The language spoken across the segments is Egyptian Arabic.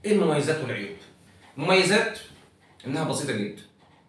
ايه المميزات والعيوب المميزات انها بسيطه جدا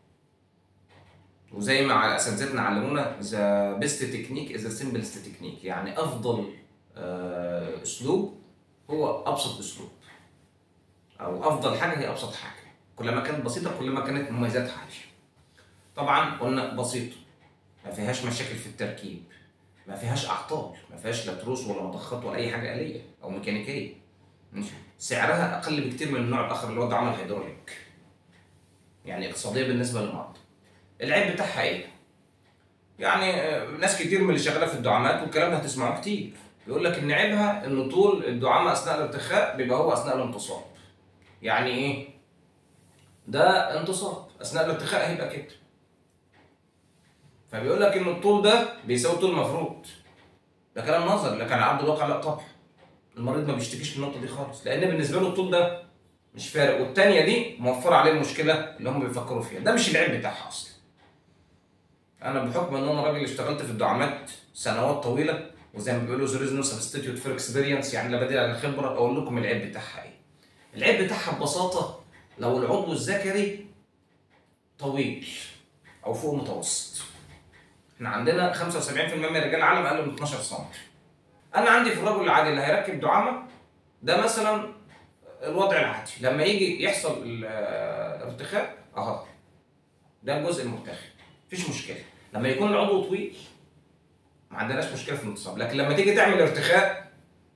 وزي ما على اساتذتنا علمونا ذا بيست تكنيك از ذا سمبلست تكنيك يعني افضل آه، اسلوب هو ابسط اسلوب او افضل حاجه هي ابسط حاجه كلما كانت بسيطه كلما كانت مميزاتها عاليه طبعا قلنا بسيطه ما فيهاش مشاكل في التركيب ما فيهاش اعطال ما فيهاش لا تروس ولا مضخات ولا اي حاجه آلية او ميكانيكيه ماشي سعرها اقل بكتير من النوع الاخر اللي هو دعم الهيدروليك يعني اقتصاديه بالنسبه للمرضى العيب بتاعها ايه يعني آه، ناس كتير من اللي شغاله في الدعامات والكلام ده هتسمعوه كتير بيقول لك ان عيبها ان طول الدعامه اثناء الارتخاء بيبقى هو اثناء الانتصاب يعني ايه ده انتصاب اثناء الارتخاء هيبقى كده فبيقول لك ان الطول ده بيساوي طول المفروض ده كلام نظري لكن على ارض الواقع لا طبعا المريض ما بيشتكيش من النقطه دي خالص لان بالنسبه له الطول ده مش فارق والتانيه دي موفره عليه المشكله اللي هم بيفكروا فيها ده مش العيب بتاعها اصلا انا بحكم ان انا راجل اشتغلت في الدعامات سنوات طويله وزي ما بيقولوا there is no substitute for experience يعني لا بديل عن الخبره اقول لكم العيب بتاعها ايه العيب بتاعها ببساطه لو العضو الذكري طويل او فوق متوسط احنا عندنا 75% من رجال العالم اقل من 12 سم انا عندي في الرجل العادي اللي هيركب دعامه ده مثلا الوضع العادي لما يجي يحصل ال- الارتخاء اهو ده الجزء المرتخي مفيش مشكله لما يكون العضو طويل ما عندناش مشكله في الانتصاب لكن لما تيجي تعمل ارتخاء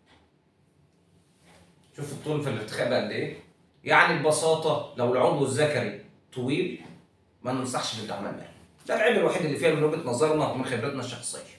شوف الطول في الارتخاء بقى قد ايه يعني ببساطه لو العضو الذكري طويل ما ننصحش بالدعامه المهنيه ده العيب الوحيد اللي فيها من وجهه نظرنا ومن خبرتنا الشخصيه